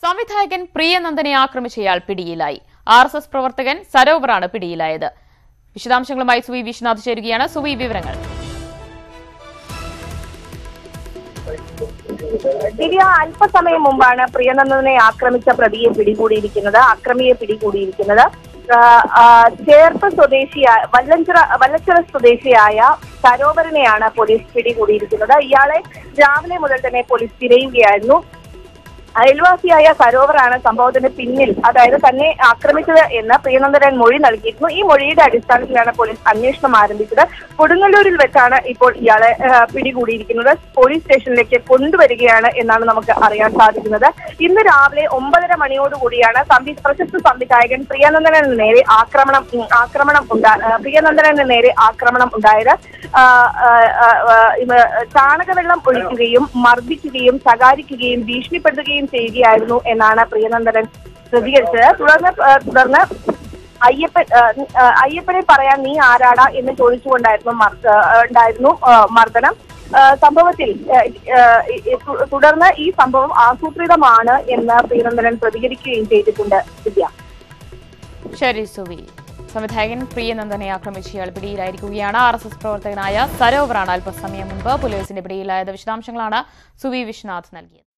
സംവിധായകൻ പ്രിയനന്ദനെ ആക്രമിച്ചയാൾ പിടിയിലായി ആർ എസ് എസ് പ്രവർത്തകൻ സരോവറാണ് പിടിയിലായത് വിശദാംശങ്ങളുമായി സുവി വിശ്വനാഥ് ചേരുകയാണ് സുവി വിവരങ്ങൾ ദിവ്യ അല്പസമയം മുമ്പാണ് പ്രിയനന്ദനെ ആക്രമിച്ച പ്രതിയെ പിടികൂടിയിരിക്കുന്നത് അക്രമിയെ പിടികൂടിയിരിക്കുന്നത് ആ, ആ, ചേർപ്പ് സ്വദേശിയായ വല്ലഞ്ചിറ വല്ലച്ചിറ സ്വദേശിയായ സരോവരനെയാണ് പോലീസ് പിടികൂടിയിരിക്കുന്നത് ഇയാളെ രാവിലെ മുതൽ തന്നെ പോലീസ് തിരയുകയായിരുന്നു അയൽവാസിയായ സരോവറാണ് സംഭവത്തിന് പിന്നിൽ അതായത് തന്നെ ആക്രമിച്ചത് എന്ന് പ്രിയനന്ദനൻ മൊഴി നൽകിയിരുന്നു ഈ മൊഴിയുടെ അടിസ്ഥാനത്തിലാണ് പോലീസ് അന്വേഷണം ആരംഭിച്ചത് കൊടുങ്ങല്ലൂരിൽ വെച്ചാണ് ഇപ്പോൾ ഇയാളെ ആ, പിടികൂടിയിരിക്കുന്നത് പോലീസ് സ്റ്റേഷനിലേക്ക് കൊണ്ടുവരികയാണ് എന്നാണ് നമുക്ക് അറിയാൻ സാധിക്കുന്നത് ഇന്ന് രാവിലെ ഒമ്പതര മണിയോടുകൂടിയാണ് സംവി പ്രശസ്ത സംവിധായകൻ പ്രിയനന്ദനന് നേരെ ആക്രമണം ഉം, ആക്രമണം ഉണ്ടാ ആ, പ്രിയനന്ദനന് നേരെ ആക്രമണം ഉണ്ടായത് ആ, ആ, ആ, ആ, ഇവ ചാണകവെള്ളം ഒഴിക്കുകയും മർദ്ദിക്കുകയും ശകാരിക്കുകയും ഭീഷണിപ്പെടുത്തുകയും ചെയ്യുകയായിരുന്നു എന്നാണ് പ്രിയനന്ദനൻ പ്രതികരിച്ചത് തുടർന്ന് ആ, തുടർന്ന് അയ്യപ്പൻ ആ, ആ, അയ്യപ്പനെ പറയാൻ നീ ആരാടാ എന്ന് ചോദിച്ചുകൊണ്ടായിരുന്നു മർ- ആ, ഉണ്ടായിരുന്നു ആ, മർദ്ദനം ആ, സംഭവത്തിൽ ആ, ആ, ഈ- ഈ തു- തുടർന്ന് ഈ സംഭവം ആസൂത്രിതമാണ് എന്ന് പ്രിയനന്ദനൻ പ്രതികരിക്കുകയും ചെയ്തിട്ടുണ്ട് ദിവ്യ ശരി സുവി സംവിധായകൻ പ്രിയനന്ദനെ ആക്രമിച്ചയാൾ പിടിയിലായിരിക്കുകയാണ് ആർ എസ് എസ് പ്രവർത്തകനായ സരോവറാണ് അല്പസമയം മുൻപ് പോലീസിന്റെ പിടിയിലായത് വിശദാംശങ്ങളാണ് സുവി വിശ്വനാഥ് നൽകിയത്